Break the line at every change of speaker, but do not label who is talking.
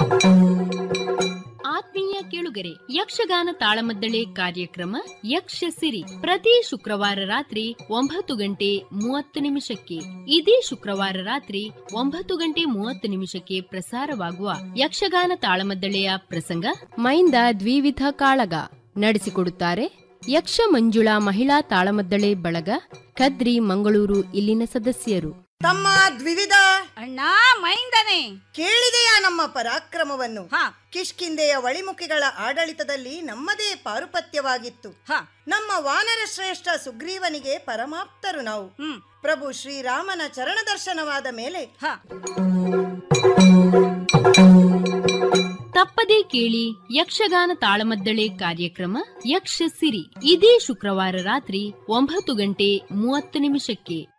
ಆತ್ಮೀಯ ಕೇಳುಗರೆ ಯಕ್ಷಗಾನ ತಾಳಮದ್ದಳೆ ಕಾರ್ಯಕ್ರಮ ಯಕ್ಷ ಸಿರಿ ಪ್ರತಿ ಶುಕ್ರವಾರ ರಾತ್ರಿ ಒಂಬತ್ತು ಗಂಟೆ ಮೂವತ್ತು ನಿಮಿಷಕ್ಕೆ ಇದೇ ಶುಕ್ರವಾರ ರಾತ್ರಿ ಒಂಬತ್ತು ಗಂಟೆ ಮೂವತ್ತು ನಿಮಿಷಕ್ಕೆ ಪ್ರಸಾರವಾಗುವ ಯಕ್ಷಗಾನ ತಾಳಮದ್ದಳೆಯ ಪ್ರಸಂಗ ಮೈಂದ ದ್ವಿವಿಧ ಕಾಳಗ ನಡೆಸಿಕೊಡುತ್ತಾರೆ ಯಕ್ಷ ಮಂಜುಳಾ ಮಹಿಳಾ ತಾಳಮದ್ದಳೆ ಬಳಗ ಕದ್ರಿ ಮಂಗಳೂರು ಇಲ್ಲಿನ ಸದಸ್ಯರು
ತಮ್ಮ ದ್ವಿವಿಧ
ಅಣ್ಣ ಮೈಂದನೆ
ಕೇಳಿದೆಯಾ ನಮ್ಮ ಪರಾಕ್ರಮವನ್ನು
ಹ
ಕಿಷ್ಕಿಂದೆಯ ವಳಿಮುಖಿಗಳ ಆಡಳಿತದಲ್ಲಿ ನಮ್ಮದೇ ಪಾರುಪತ್ಯವಾಗಿತ್ತು
ಹ
ನಮ್ಮ ವಾನರ ಶ್ರೇಷ್ಠ ಸುಗ್ರೀವನಿಗೆ ಪರಮಾಪ್ತರು ನಾವು
ಹ್ಮ್
ಪ್ರಭು ಶ್ರೀರಾಮನ ಚರಣ ದರ್ಶನವಾದ ಮೇಲೆ
ಹ
ತಪ್ಪದೇ ಕೇಳಿ ಯಕ್ಷಗಾನ ತಾಳಮದ್ದಳೆ ಕಾರ್ಯಕ್ರಮ ಯಕ್ಷ ಸಿರಿ ಇದೇ ಶುಕ್ರವಾರ ರಾತ್ರಿ ಒಂಬತ್ತು ಗಂಟೆ ಮೂವತ್ತು ನಿಮಿಷಕ್ಕೆ